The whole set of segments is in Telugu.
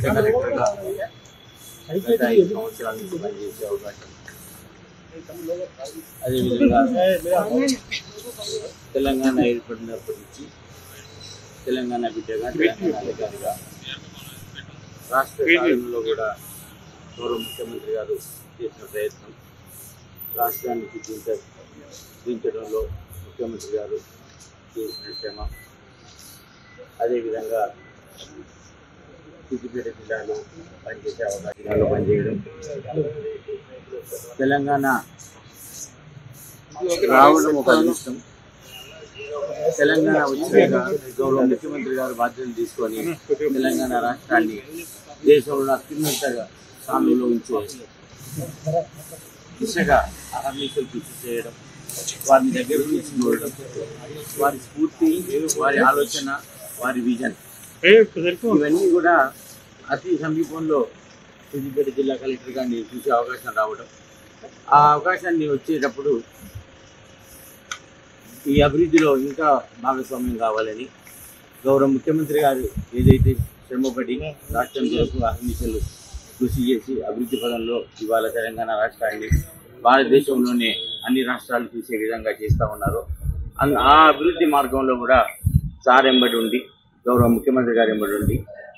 సిద్దిపేట కలెక్టర్గా గత ఐదు సంవత్సరాల నుంచి పనిచేసే అవకాశం అదేవిధంగా తెలంగాణ ఏర్పడినప్పటి నుంచి తెలంగాణ బిడ్డగా తెలంగాణ అధికారిగా రాష్ట్ర సాధనలో కూడా గౌరవ ముఖ్యమంత్రి గారు చేసిన ప్రయత్నం రాష్ట్రాన్ని దించ దించడంలో ముఖ్యమంత్రి గారు చేసిన శ్రమ అదేవిధంగా సిద్దిపేట జిల్లాలో పనిచేసే అవకాశం జిల్లాలో పనిచేయడం తెలంగాణ రావడం ఒక అదృష్టం తెలంగాణ వచ్చినాక గౌరవ ముఖ్యమంత్రి గారు బాధ్యతలు తీసుకొని తెలంగాణ రాష్ట్రాన్ని దేశంలో అత్యున్నత స్థానంలో ఉంచే దిశగా అహర్నిశలు కృషి చేయడం వారిని దగ్గర నుంచి చూడడం వారి స్ఫూర్తి వారి ఆలోచన వారి విజన్ ఇవన్నీ కూడా అతి సమీపంలో సిద్దిపేట జిల్లా కలెక్టర్ గారిని చూసే అవకాశం రావడం ఆ అవకాశాన్ని వచ్చేటప్పుడు ఈ అభివృద్ధిలో ఇంకా భాగస్వామ్యం కావాలని గౌరవ ముఖ్యమంత్రి గారు ఏదైతే శ్రమపడి రాష్ట్రం కొరకు అహర్నిశలు కృషి చేసి అభివృద్ధి పదంలో ఇవాళ తెలంగాణ రాష్ట్రాన్ని భారతదేశంలోనే అన్ని రాష్ట్రాలు చూసే విధంగా చేస్తూ ఉన్నారో అన్- ఆ అభివృద్ధి మార్గంలో కూడా సార్ ఎంబడి ఉండి గౌరవ ముఖ్యమంత్రి గారు ఎంబడి ఉండి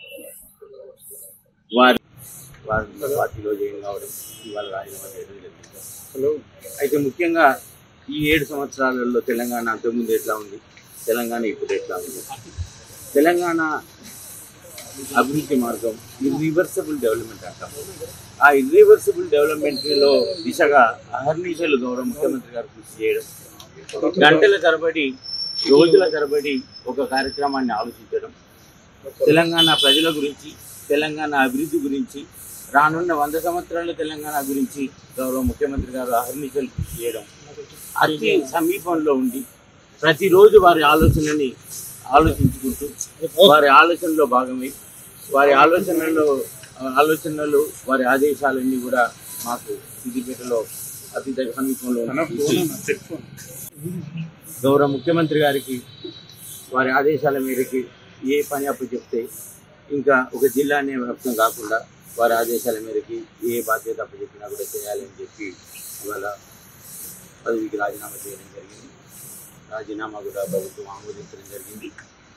వారి వారి పార్టీలో జాయిన్ కావడం ఇవాళ రాజీనామా చేయడం జరిగింది అయితే ముఖ్యంగా ఈ ఏడు సంవత్సరాలలో తెలంగాణ అంతకుముందు ఎట్లా ఉంది తెలంగాణ ఇప్పుడు ఎట్లా ఉంది తెలంగాణ అభివృద్ధి మార్గం ఇర్రివర్సబుల్ డెవలప్మెంట్ అంటాం ఆ ఇర్రివర్సబుల్ డెవలప్మెంట్లో దిశగా అహర్నిశలు గౌరవ ముఖ్యమంత్రి గారు కృషి చేయడం గంటల తరబడి రోజుల తరబడి ఒక కార్యక్రమాన్ని ఆలోచించడం తెలంగాణ ప్రజల గురించి తెలంగాణ అభివృద్ధి గురించి రానున్న వంద సంవత్సరాల తెలంగాణ గురించి గౌరవ ముఖ్యమంత్రి గారు అహర్నిశలు కృషి చేయడం అతి సమీపంలో ఉండి ప్రతిరోజు వారి ఆలోచనని ఆలోచించుకుంటూ వారి ఆలోచనలో భాగమై వారి ఆలోచనలో ఆలోచనలు వారి ఆదేశాలన్నీ కూడా మాకు సిద్దిపేటలో అతి దగ్గర సమీపంలో ఉంది. గౌరవ ముఖ్యమంత్రి గారికి వారి ఆదేశాల మేరకి ఏ పని అప్పు చెప్తే ఇంకా ఒక జిల్లానే వ్యాప్తం కాకుండా వారి ఆదేశాల మేరకి ఏ బాధ్యత అప్పు చెప్పినా కూడా చేయాలని చెప్పి ఇవాళ పదవికి రాజీనామా చేయడం జరిగింది రాజీనామా కూడా ప్రభుత్వం ఆమోదించడం జరిగింది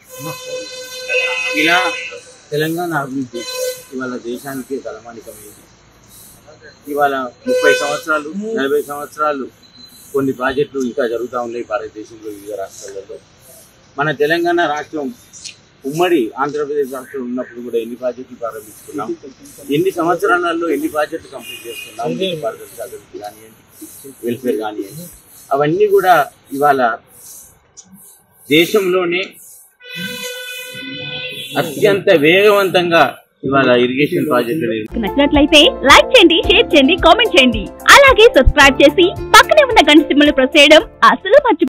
ఇలా తెలంగాణ అభివృద్ధి ఇవాళ దేశానికి తలమానికమైంది ఇవాళ ముప్పై సంవత్సరాలు నలభై సంవత్సరాలు కొన్ని ప్రాజెక్టులు ఇంకా జరుగుతూ ఉన్నాయి భారతదేశంలో వివిధ రాష్ట్రాలలో మన తెలంగాణ రాష్ట్రం ఉమ్మడి ఆంధ్రప్రదేశ్ రాష్ట్రం ఉన్నప్పుడు కూడా ఎన్ని ప్రాజెక్టులు ప్రారంభించుకున్నాం ఎన్ని సంవత్సరాలలో ఎన్ని ప్రాజెక్టులు కంప్లీట్ చేస్తున్నాం భారతదేశ అభివృద్ధి కానివ్వండి వెల్ఫేర్ కానివ్వండి అవన్నీ కూడా ఇవాళ దేశంలోనే అత్యంత వేగవంతంగా ఇవాళ ఇరిగేషన్ ప్రాజెక్టులు మీకు నచ్చినట్లయితే లైక్ చేయండి షేర్ చేయండి కామెంట్ చేయండి అలాగే సబ్స్క్రైబ్ చేసి పక్కనే ఉన్న గంట సింబల్ ప్రెస్ చేయడం అసలు మర్చిపోకండి